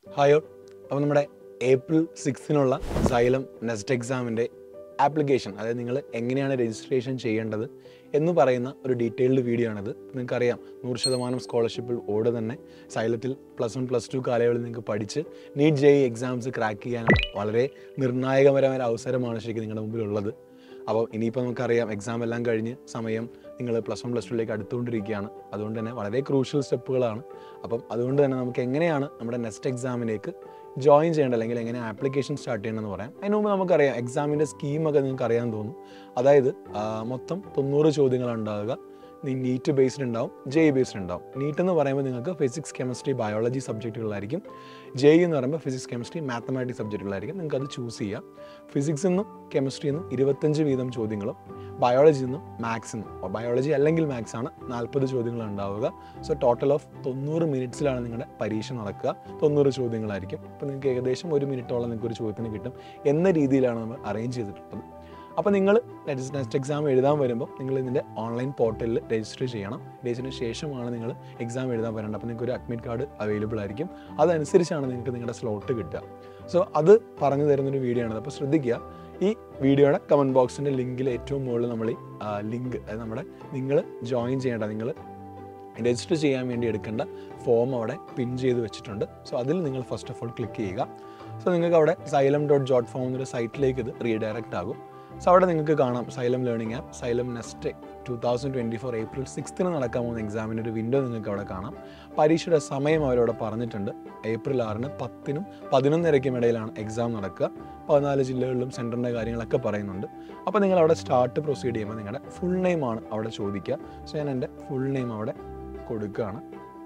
ഹായോ അപ്പോൾ നമ്മുടെ ഏപ്രിൽ സിക്സിനുള്ള സൈലം നെക്സ്റ്റ് എക്സാമിൻ്റെ ആപ്ലിക്കേഷൻ അതായത് നിങ്ങൾ എങ്ങനെയാണ് രജിസ്ട്രേഷൻ ചെയ്യേണ്ടത് എന്ന് പറയുന്ന ഒരു ഡീറ്റെയിൽഡ് വീഡിയോ ആണിത് നിങ്ങൾക്കറിയാം നൂറ് ശതമാനം സ്കോളർഷിപ്പിൽ ഓട് തന്നെ സൈലത്തിൽ പ്ലസ് വൺ പ്ലസ് ടു കാലയളവിൽ നിങ്ങൾക്ക് പഠിച്ച് നീറ്റ് ജെ എക്സാംസ് ക്രാക്ക് ചെയ്യാൻ വളരെ നിർണായകപരമായ ഒരു അവസരമാണ് ശരിക്കും നിങ്ങളുടെ മുമ്പിലുള്ളത് അപ്പോൾ ഇനിയിപ്പോൾ നമുക്കറിയാം എക്സാം എല്ലാം കഴിഞ്ഞ് സമയം നിങ്ങൾ പ്ലസ് വൺ പ്ലസ് ടുവിലേക്ക് അടുത്തുകൊണ്ടിരിക്കുകയാണ് അതുകൊണ്ട് തന്നെ വളരെ ക്രൂഷ്യൽ സ്റ്റെപ്പുകളാണ് അപ്പം അതുകൊണ്ട് തന്നെ നമുക്ക് എങ്ങനെയാണ് നമ്മുടെ നെക്സ്റ്റ് എക്സാമിലേക്ക് ജോയിൻ ചെയ്യേണ്ടത് അല്ലെങ്കിൽ എങ്ങനെ ആപ്ലിക്കേഷൻ സ്റ്റാർട്ട് ചെയ്യണമെന്ന് പറയാം അതിന് മുമ്പ് നമുക്കറിയാം എക്സാമിൻ്റെ സ്കീമൊക്കെ നിങ്ങൾക്ക് അറിയാൻ തോന്നും അതായത് ആ, മൊത്തം തൊണ്ണൂറ് ചോദ്യങ്ങളാണ് ഉണ്ടാവുക നീറ്റ് ബേസ്ഡ് ഉണ്ടാവും ജെ ബേസ്ഡ് ഉണ്ടാവും നീറ്റ് എന്ന് പറയുമ്പോൾ നിങ്ങൾക്ക് ഫിസിക്സ് കെമിസ്ട്രി ബയോളജി സബ്ജക്റ്റുകളായിരിക്കും ജെ എന്ന് പറയുമ്പോൾ ഫിസിക്സ് കെമിസ്ട്രി മാത്തമാറ്റിക്സ് സബ്ജക്റ്റുകളായിരിക്കും നിങ്ങൾക്ക് അത് ചൂസ് ചെയ്യാം ഫിസിക്സിൽ നിന്നും കെമിസ്ട്രിയിൽ നിന്നും ഇരുപത്തഞ്ച് വീതം ചോദ്യങ്ങളും ബയോളജിയിൽ നിന്നും മാത്സിൽ നിന്നും ബയോളജി അല്ലെങ്കിൽ മാത്സ് ആണ് നാൽപ്പത് ചോദ്യങ്ങൾ ഉണ്ടാവുക സോ ടോട്ടൽ ഓഫ് തൊണ്ണൂറ് മിനിറ്റ്സിലാണ് നിങ്ങളുടെ പരീക്ഷ നടക്കുക തൊണ്ണൂറ് ചോദ്യങ്ങളായിരിക്കും അപ്പോൾ നിങ്ങൾക്ക് ഏകദേശം ഒരു മിനിറ്റോളം നിങ്ങൾക്ക് ഒരു ചോദ്യത്തിന് കിട്ടും എന്ന രീതിയിലാണ് നമ്മൾ അറേഞ്ച് ചെയ്തിട്ടുള്ളത് അപ്പോൾ നിങ്ങൾ നെക്സ്റ്റ് എക്സാം എഴുതാൻ വരുമ്പോൾ നിങ്ങൾ ഇതിൻ്റെ ഓൺലൈൻ പോർട്ടലിൽ രജിസ്റ്റർ ചെയ്യണം രജിസ്റ്ററിന് ശേഷമാണ് നിങ്ങൾ എക്സാം എഴുതാൻ വരേണ്ടത് അപ്പോൾ നിങ്ങൾക്ക് ഒരു അഡ്മിറ്റ് കാർഡ് അവൈലബിൾ ആയിരിക്കും അതനുസരിച്ചാണ് നിങ്ങൾക്ക് നിങ്ങളുടെ സ്ലോട്ട് കിട്ടുക സോ അത് പറഞ്ഞു തരുന്നൊരു വീഡിയോ ആണ് അപ്പോൾ ശ്രദ്ധിക്കുക ഈ വീഡിയോയുടെ കമൻറ്റ് ബോക്സിൻ്റെ ലിങ്കിൽ ഏറ്റവും മുകളിൽ നമ്മൾ ഈ ലിങ്ക് അതായത് നമ്മുടെ നിങ്ങൾ ജോയിൻ ചെയ്യേണ്ട നിങ്ങൾ രജിസ്റ്റർ ചെയ്യാൻ വേണ്ടി എടുക്കേണ്ട ഫോം അവിടെ പിൻ ചെയ്ത് വെച്ചിട്ടുണ്ട് സോ അതിൽ നിങ്ങൾ ഫസ്റ്റ് ഓഫ് ഓൾ ക്ലിക്ക് ചെയ്യുക സോ നിങ്ങൾക്ക് അവിടെ സൈലം ഡോട്ട് ജോട്ട് ഫോം എന്നൊരു സൈറ്റിലേക്ക് ഇത് റീഡയറക്റ്റ് ആകും സോ അവിടെ നിങ്ങൾക്ക് കാണാം Xylem learning app Xylem next two thousand twenty four April സിക്സ്ത്തിന് നടക്കാൻ പോകുന്ന എക്സാമിൻ്റെ ഒരു വിൻഡോ നിങ്ങൾക്ക് അവിടെ കാണാം പരീക്ഷയുടെ സമയം അവരവിടെ പറഞ്ഞിട്ടുണ്ട് ഏപ്രിൽ ആറിന് പത്തിനും പതിനൊന്നരയ്ക്കും ഇടയിലാണ് എക്സാം നടക്കുക പതിനാല് ജില്ലകളിലും സെൻറ്ററിൻ്റെ കാര്യങ്ങളൊക്കെ പറയുന്നുണ്ട് അപ്പോൾ നിങ്ങൾ അവിടെ സ്റ്റാർട്ട് പ്രൊസീഡ് ചെയ്യുമ്പോൾ നിങ്ങളുടെ ഫുൾ നെയിമാണ് അവിടെ ചോദിക്കുക സോ ഞാൻ എൻ്റെ ഫുൾ നെയിം അവിടെ കൊടുക്കുകയാണ്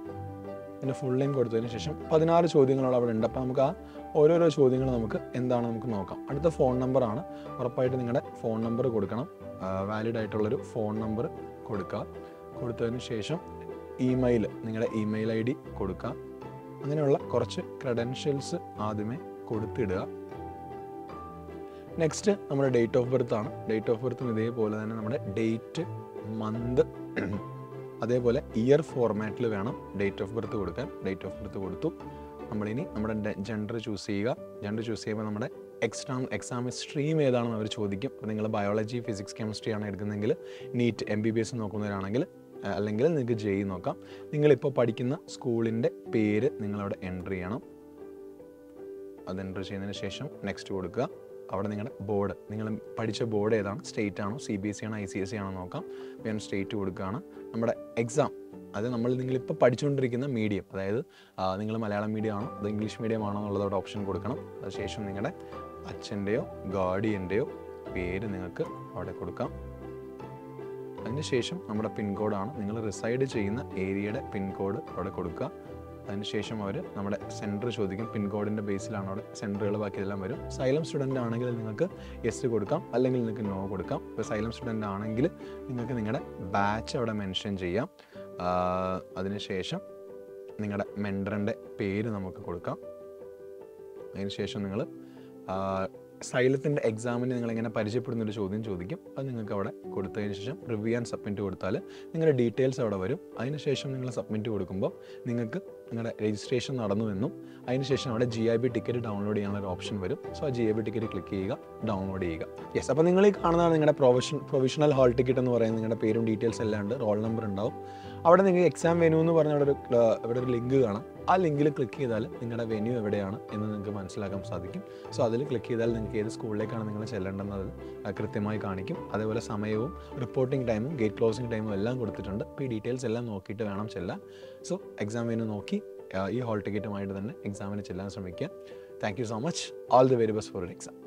എൻ്റെ ഫുൾ നെയിം കൊടുത്തതിന് ശേഷം പതിനാറ് ചോദ്യങ്ങളോട് അവിടെ ഉണ്ട് അപ്പോൾ നമുക്ക് ആ ഓരോരോ ചോദ്യങ്ങൾ നമുക്ക് എന്താണ് നമുക്ക് നോക്കാം അടുത്ത ഫോൺ നമ്പറാണ് ഉറപ്പായിട്ട് നിങ്ങളുടെ ഫോൺ നമ്പർ കൊടുക്കണം വാലിഡ് ആയിട്ടുള്ളൊരു ഫോൺ നമ്പർ കൊടുക്കുക കൊടുത്തതിന് ശേഷം ഇമെയിൽ നിങ്ങളുടെ ഇമെയിൽ ഐ ഡി കൊടുക്കുക അങ്ങനെയുള്ള കുറച്ച് ക്രെഡൻഷ്യൽസ് ആദ്യമേ കൊടുത്തിടുക നെക്സ്റ്റ് നമ്മുടെ ഡേറ്റ് ഓഫ് ബർത്ത് ആണ് ഡേറ്റ് ഓഫ് ബർത്തും ഇതേപോലെ തന്നെ നമ്മുടെ ഡേറ്റ് മന്ത് അതേപോലെ ഇയർ ഫോർമാറ്റിൽ വേണം ഡേറ്റ് ഓഫ് ബർത്ത് കൊടുക്കാൻ ഡേറ്റ് ഓഫ് ബർത്ത് കൊടുത്തു നമ്മളിനി നമ്മുടെ ജെൻഡർ ചൂസ് ചെയ്യുക ജെൻഡർ ചൂസ് ചെയ്യുമ്പോൾ നമ്മുടെ എക്സാം എക്സാം സ്ട്രീം ഏതാണെന്ന് അവർ ചോദിക്കും അപ്പോൾ നിങ്ങൾ ബയോളജി ഫിസിക്സ് കെമിസ്ട്രി ആണ് എടുക്കുന്നതെങ്കിൽ NEET M B B S നോക്കുന്നവരാണെങ്കിൽ അഹ് അല്ലെങ്കിൽ നിങ്ങൾക്ക് ജെയ് നോക്കാം നിങ്ങളിപ്പോൾ പഠിക്കുന്ന സ്കൂളിൻ്റെ പേര് നിങ്ങളവിടെ എൻ്റർ ചെയ്യണം അത് എൻ്റർ ചെയ്യുന്നതിന് ശേഷം നെക്സ്റ്റ് കൊടുക്കുക അവിടെ നിങ്ങളുടെ ബോർഡ് നിങ്ങൾ പഠിച്ച ബോർഡ് ഏതാണ് സ്റ്റേറ്റ് ആണോ സി ബി എസ് സി ആണോ ഐ സി എസ് സി ആണോ നോക്കാം അപ്പോൾ ഞാൻ സ്റ്റേറ്റ് കൊടുക്കുകയാണ് നമ്മുടെ എക്സാം അത് നമ്മൾ നിങ്ങളിപ്പോൾ പഠിച്ചുകൊണ്ടിരിക്കുന്ന മീഡിയം അതായത് നിങ്ങൾ മലയാളം മീഡിയം ആണോ അത് ഇംഗ്ലീഷ് മീഡിയം ആണോ എന്നുള്ളത് അവിടെ ഓപ്ഷൻ കൊടുക്കണം അതിനുശേഷം നിങ്ങളുടെ അച്ഛൻ്റെയോ ഗാർഡിയൻ്റെയോ പേര് നിങ്ങൾക്ക് അവിടെ കൊടുക്കാം അതിനുശേഷം നമ്മുടെ പിൻകോഡാണ് നിങ്ങൾ റിസൈഡ് ചെയ്യുന്ന ഏരിയയുടെ പിൻകോഡ് അവിടെ കൊടുക്കുക അതിനുശേഷം അവർ നമ്മുടെ സെൻറ്റർ ചോദിക്കും പിൻകോഡിൻ്റെ ബേസിലാണ് അവിടെ സെൻറ്ററുകൾ ബാക്കി എല്ലാം വരും സൈലം സ്റ്റുഡൻ്റ് ആണെങ്കിൽ നിങ്ങൾക്ക് യെസ് കൊടുക്കാം അല്ലെങ്കിൽ നിങ്ങൾക്ക് നോ കൊടുക്കാം ഇപ്പോൾ സൈലം സ്റ്റുഡൻ്റ് ആണെങ്കിൽ നിങ്ങൾക്ക് നിങ്ങളുടെ ബാച്ച് അവിടെ മെൻഷൻ ചെയ്യാം ആഹ് അതിനുശേഷം നിങ്ങളുടെ മെൻറ്ററിൻ്റെ പേര് നമുക്ക് കൊടുക്കാം അതിനുശേഷം നിങ്ങൾ സൈലത്തിൻ്റെ എക്സാമിന് നിങ്ങൾ എങ്ങനെ പരിചയപ്പെടുന്ന ഒരു ചോദ്യം ചോദിക്കും അത് നിങ്ങൾക്ക് അവിടെ കൊടുത്തതിന് ശേഷം റിവ്യൂ ആൻഡ് സബ്മിറ്റ് കൊടുത്താൽ നിങ്ങളുടെ ഡീറ്റെയിൽസ് അവിടെ വരും അതിനുശേഷം നിങ്ങൾ സബ്മിറ്റ് കൊടുക്കുമ്പോൾ നിങ്ങൾക്ക് നിങ്ങളുടെ രജിസ്ട്രേഷൻ നടന്നുവെന്നും അതിനുശേഷം അവിടെ G I B ticket download ചെയ്യാനുള്ള ഒരു ഓപ്ഷൻ വരും സോ ആ G I B ticket click ചെയ്യുക ഡൗൺലോഡ് ചെയ്യുക യെസ് അപ്പോൾ നിങ്ങൾ ഈ കാണുന്നതാണ് നിങ്ങളുടെ പ്രൊവിഷൻ പ്രൊവിഷണൽ ഹാൾ ടിക്കറ്റ് എന്ന് പറയുന്നത് നിങ്ങളുടെ പേരും ഡീറ്റെയിൽസ് എല്ലാം ഉണ്ട് റോൾ നമ്പർ ഉണ്ടാവും അവിടെ നിങ്ങൾക്ക് എക്സാം വെന്യൂ എന്ന് പറഞ്ഞ അവിടെ ഒരു ക്ല- ഇവിടെ ഒരു ലിങ്ക് കാണാം ആ ലിങ്കിൽ ക്ലിക്ക് ചെയ്താൽ നിങ്ങളുടെ വെന്യൂ എവിടെയാണ് എന്ന് നിങ്ങൾക്ക് മനസ്സിലാക്കാൻ സാധിക്കും സോ അതിൽ ക്ലിക്ക് ചെയ്താൽ നിങ്ങൾക്ക് ഏത് സ്കൂളിലേക്കാണ് നിങ്ങൾ ചെല്ലേണ്ടത് അത് കൃത്യമായി കാണിക്കും അതേപോലെ സമയവും റിപ്പോർട്ടിംഗ് ടൈമും ഗേറ്റ് ക്ലോസിംഗ് ടൈമും എല്ലാം കൊടുത്തിട്ടുണ്ട് അപ്പോൾ ഈ ഡീറ്റെയിൽസ് എല്ലാം നോക്കിയിട്ട് വേണം ചെല്ലാൻ സോ എക്സാം വെന്യൂ നോക്കി ആ, ഈ ഹോൾ ടിക്കറ്റുമായിട്ട് തന്നെ എക്സാമിന് ചെല്ലാൻ ശ്രമിക്കുക thank you so much all the very best for exam